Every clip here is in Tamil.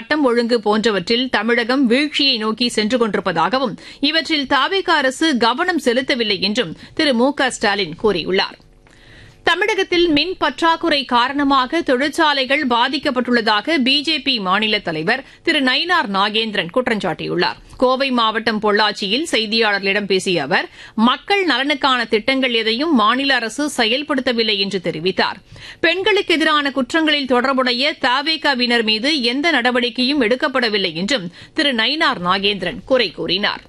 சட்டம் ஒழுங்கு போன்றவற்றில் தமிழகம் வீழ்ச்சியை நோக்கி சென்று கொண்டிருப்பதாகவும் இவற்றில் தாவேக அரசு கவனம் செலுத்தவில்லை என்றும் திரு மு க ஸ்டாலின் கூறியுள்ளார் தமிழகத்தில் மின் பற்றாக்குறை காரணமாக தொழிற்சாலைகள் பாதிக்கப்பட்டுள்ளதாக பிஜேபி மாநில தலைவர் திரு நயினார் நாகேந்திரன் குற்றம் சாட்டியுள்ளார் கோவை மாவட்டம் பொள்ளாச்சியில் செய்தியாளர்களிடம் பேசிய அவர் மக்கள் நலனுக்கான திட்டங்கள் எதையும் மாநில அரசு செயல்படுத்தவில்லை என்று தெரிவித்தார் பெண்களுக்கு எதிரான குற்றங்களில் தொடர்புடைய தாவேகாவினர் மீது எந்த நடவடிக்கையும் எடுக்கப்படவில்லை என்றும் திரு நயினார் நாகேந்திரன் குறை கூறினார்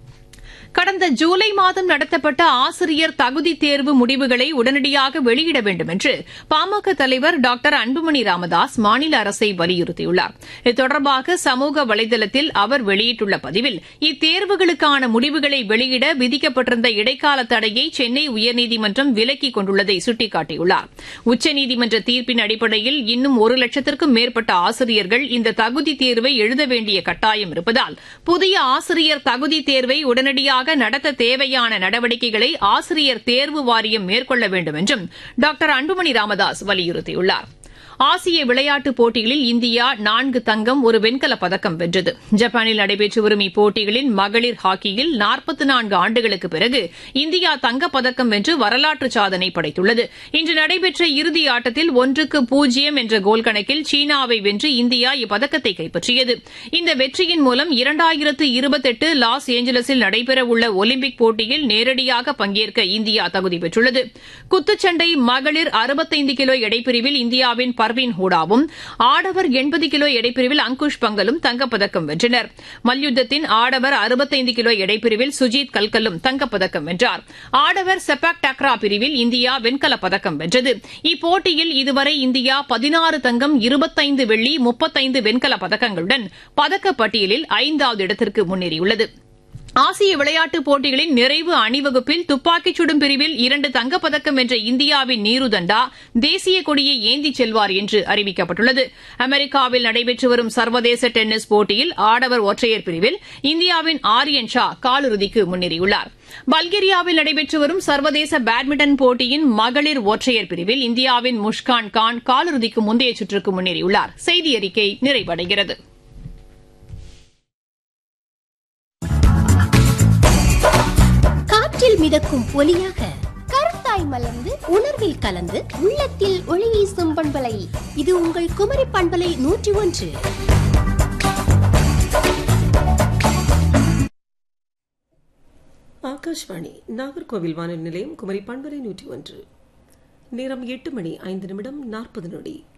கடந்த ஜூலை மாதம் நடத்தப்பட்ட ஆசிரியர் தகுதி தேர்வு முடிவுகளை உடனடியாக வெளியிட வேண்டும் என்று பாமக தலைவர் டாக்டர் அன்புமணி ராமதாஸ் மாநில அரசை வலியுறுத்தியுள்ளார் இது தொடர்பாக சமூக வலைதளத்தில் அவர் வெளியிட்டுள்ள பதிவில் இத்தேர்வுகளுக்கான முடிவுகளை வெளியிட விதிக்கப்பட்டிருந்த இடைக்கால தடையை சென்னை உயர்நீதிமன்றம் விலக்கிக் கொண்டுள்ளதை சுட்டிக்காட்டியுள்ளார் உச்சநீதிமன்ற தீர்ப்பின் அடிப்படையில் இன்னும் ஒரு லட்சத்திற்கும் மேற்பட்ட ஆசிரியர்கள் இந்த தகுதி தேர்வை எழுத வேண்டிய கட்டாயம் இருப்பதால் புதிய ஆசிரியர் தகுதி தேர்வை உடனடியாக நடத்த தேவையான நடவடிக்கைகளை ஆசிரியர் தேர்வு வாரியம் மேற்கொள்ள வேண்டும் என்றும் டாக்டர் அன்புமணி ராமதாஸ் வலியுறுத்தியுள்ளார் ஆசிய விளையாட்டுப் போட்டிகளில் இந்தியா நான்கு தங்கம் ஒரு வெண்கலப் பதக்கம் வென்றது ஜப்பானில் நடைபெற்று வரும் இப்போட்டிகளின் மகளிர் ஹாக்கியில் நாற்பத்தி நான்கு ஆண்டுகளுக்கு பிறகு இந்தியா தங்கப்பதக்கம் வென்று வரலாற்று சாதனை படைத்துள்ளது இன்று நடைபெற்ற இறுதி ஆட்டத்தில் ஒன்றுக்கு பூஜ்ஜியம் என்ற கோல் கணக்கில் சீனாவை வென்று இந்தியா இப்பதக்கத்தை கைப்பற்றியது இந்த வெற்றியின் மூலம் இரண்டாயிரத்து இருபத்தெட்டு லாஸ் ஏஞ்சலஸில் நடைபெறவுள்ள ஒலிம்பிக் போட்டியில் நேரடியாக பங்கேற்க இந்தியா தகுதி பெற்றுள்ளது குத்துச்சண்டை மகளிர் அறுபத்தைந்து கிலோ எடைப்பிரிவில் இந்தியாவின் பர்வீன் ஹூடாவும் ஆடவர் எண்பது கிலோ எடைப்பிரிவில் அங்குஷ் பங்கலும் தங்கப்பதக்கம் வென்றனர் மல்யுத்தத்தின் ஆடவர் அறுபத்தைந்து கிலோ எடைப்பிரிவில் சுஜித் கல்கலும் தங்கப்பதக்கம் வென்றார் ஆடவர் செப்பாக் டக்ரா பிரிவில் இந்தியா வெண்கலப் பதக்கம் வென்றது இப்போட்டியில் இதுவரை இந்தியா பதினாறு தங்கம் இருபத்தைந்து வெள்ளி முப்பத்தைந்து வெண்கலப் பதக்கங்களுடன் பதக்கப்பட்டியலில் ஐந்தாவது இடத்திற்கு முன்னேறியுள்ளது ஆசிய விளையாட்டுப் போட்டிகளின் நிறைவு அணிவகுப்பில் துப்பாக்கிச் சுடும் பிரிவில் இரண்டு தங்கப்பதக்கம் வென்ற இந்தியாவின் நீரு தண்டா தேசிய கொடியை ஏந்திச் செல்வார் என்று அறிவிக்கப்பட்டுள்ளது அமெரிக்காவில் நடைபெற்று வரும் சர்வதேச டென்னிஸ் போட்டியில் ஆடவர் ஒற்றையர் பிரிவில் இந்தியாவின் ஆரியன் ஷா காலிறுதிக்கு முன்னேறியுள்ளார் பல்கேரியாவில் நடைபெற்று வரும் சர்வதேச பேட்மிண்டன் போட்டியின் மகளிர் ஒற்றையர் பிரிவில் இந்தியாவின் முஷ்கான் கான் காலிறுதிக்கு முந்தைய சுற்றுக்கு முன்னேறியுள்ளார் செய்தி அறிக்கை நிறைவடைகிறது காற்றில் மிதக்கும் ஒலியாக கருத்தாய் மலர்ந்து உணர்வில் கலந்து உள்ளத்தில் ஒளி வீசும் பண்பலை இது உங்கள் குமரி பண்பலை நூற்றி ஒன்று ஆகாஷ்வாணி நாகர்கோவில் வானொலி நிலையம் குமரி பண்பலை நூற்றி ஒன்று நேரம் எட்டு மணி ஐந்து நிமிடம் நாற்பது நொடி